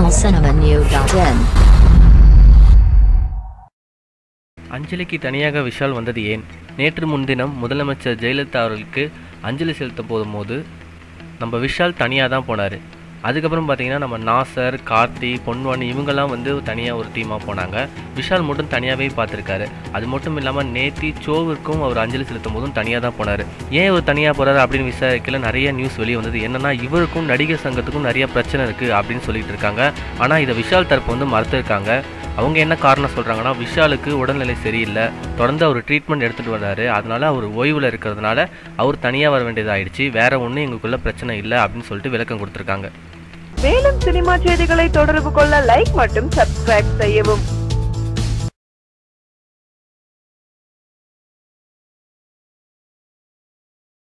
tamilcinemanew.in அஞ்சலிக்கு தனியாக விஷால் வந்தது ஏன் நேற்று முன்தினம் முதலமைச்சர் ஜெயலலிதா அவர்களுக்கு அஞ்சலி செலுத்த போகும்போது நம்ம விஷால் தனியாக தான் போனார் அதுக்கப்புறம் பார்த்தீங்கன்னா நம்ம நாசர் கார்த்தி பொன்வாணி இவங்கெல்லாம் வந்து தனியாக ஒரு டீமாக போனாங்க விஷால் மட்டும் தனியாகவே பார்த்துருக்காரு அது மட்டும் இல்லாமல் நேத்தி சோவிற்கும் அவர் அஞ்சலி செலுத்தும் போதும் தனியாக தான் போனார் ஏன் இவர் தனியாக போகிறாரு அப்படின்னு விசாரிக்கல நிறைய நியூஸ் வெளியே வந்தது என்னன்னா இவருக்கும் நடிகர் சங்கத்துக்கும் நிறைய பிரச்சனை இருக்குது அப்படின்னு சொல்லிட்டு இருக்காங்க ஆனால் இதை விஷால் தரப்பு வந்து மறுத்திருக்காங்க அவங்க என்ன காரணம் சொல்கிறாங்கன்னா விஷாலுக்கு உடல்நிலை சரியில்லை தொடர்ந்து அவர் ட்ரீட்மெண்ட் எடுத்துகிட்டு வர்றாரு அதனால அவர் ஓய்வில் இருக்கிறதுனால அவர் தனியாக வர வேண்டியதாயிடுச்சு வேற ஒன்றும் எங்களுக்குள்ள பிரச்சனை இல்லை அப்படின்னு சொல்லிட்டு விளக்கம் கொடுத்துருக்காங்க மேலும் சினிமா செய்திகளை தொடர்பு கொள்ள லைக் மற்றும் சப்ஸ்கிரைப் செய்யவும்